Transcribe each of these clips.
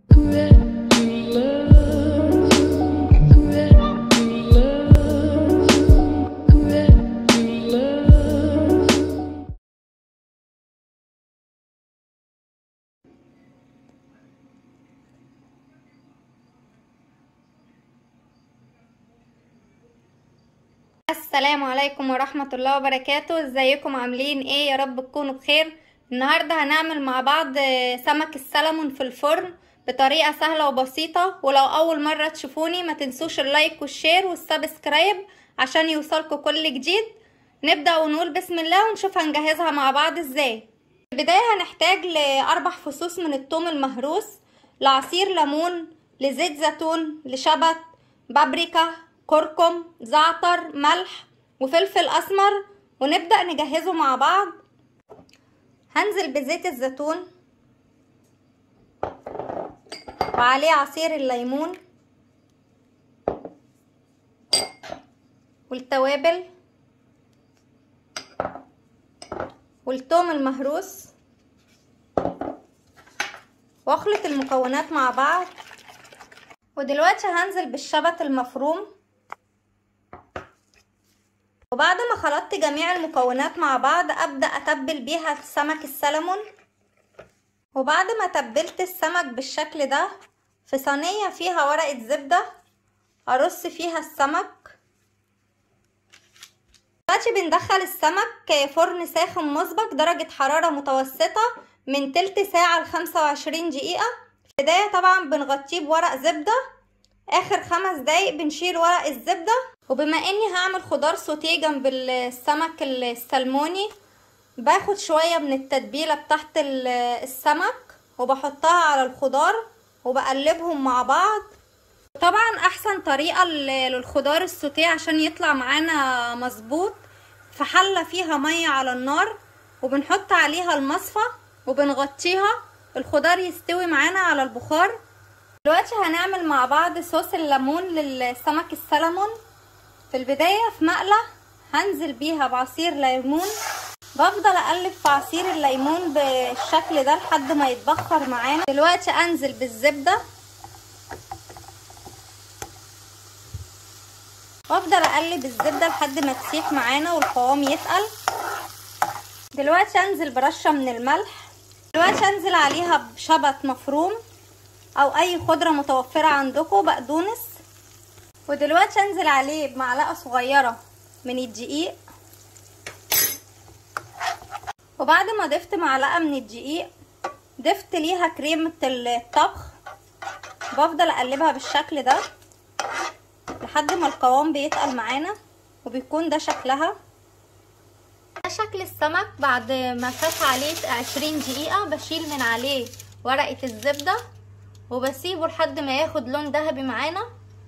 السلام عليكم ورحمة الله وبركاته ازيكم عاملين ايه يا رب تكونوا بخير النهاردة هنعمل مع بعض آه، سمك السلمون في الفرن بطريقة سهلة وبسيطة ولو اول مرة تشوفوني ما تنسوش اللايك والشير والسبسكرايب عشان يوصلكوا كل جديد نبدأ ونقول بسم الله ونشوف هنجهزها مع بعض ازاي في البداية هنحتاج لأربع فصوص من الثوم المهروس لعصير ليمون لزيت زيتون لشبت بابريكا كركم زعتر ملح وفلفل اسمر ونبدأ نجهزه مع بعض هنزل بزيت الزيتون وعليه عصير الليمون والتوابل والثوم المهروس واخلط المكونات مع بعض ودلوقتي هنزل بالشبت المفروم وبعد ما خلطت جميع المكونات مع بعض ابدا اتبل بيها سمك السلمون وبعد ما تبلت السمك بالشكل ده في صينيه فيها ورقه زبده ارص فيها السمك دلوقتي بندخل السمك فرن ساخن مسبق درجه حراره متوسطه من تلت ساعه لخمسة وعشرين دقيقه في البدايه طبعا بنغطيه بورق زبده اخر خمس دقايق بنشيل ورق الزبده وبما اني هعمل خضار سوتيه جنب السمك السلموني باخد شوية من التتبيلة بتاعت السمك وبحطها على الخضار وبقلبهم مع بعض طبعا احسن طريقة للخضار السوتيه عشان يطلع معانا مظبوط في حلة فيها مية على النار وبنحط عليها المصفى وبنغطيها الخضار يستوي معانا على البخار دلوقتي هنعمل مع بعض صوص الليمون للسمك السلمون في البداية في مقلة هنزل بيها بعصير ليمون بفضل اقلب في عصير الليمون بالشكل ده لحد ما يتبخر معانا دلوقتي انزل بالزبدة وافضل اقلب الزبدة لحد ما تسيح معانا والقوام يتقل دلوقتي انزل برشة من الملح دلوقتي انزل عليها بشبت مفروم او اي خضرة متوفرة عندكم بقدونس ودلوقتي انزل عليه بمعلقه صغيره من الدقيق وبعد ما ضفت معلقه من الدقيق ضفت ليها كريمه الطبخ بفضل اقلبها بالشكل ده لحد ما القوام بيتقل معانا وبيكون ده شكلها ده شكل السمك بعد ما فات عليه عشرين دقيقة بشيل من عليه ورقة الزبدة وبسيبه لحد ما ياخد لون ذهبي معانا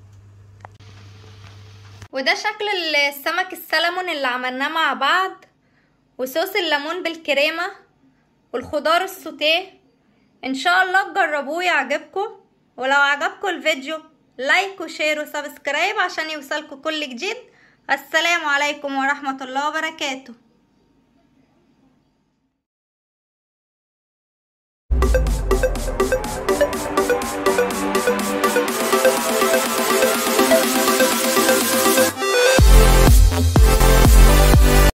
وده شكل السمك السلمون اللي عملناه مع بعض وصوص الليمون بالكريمة والخضار السوتيه ان شاء الله تجربوه يعجبكم ولو عجبكم الفيديو لايك وشير وسبسكرايب عشان يوصلكم كل جديد السلام عليكم ورحمة الله وبركاته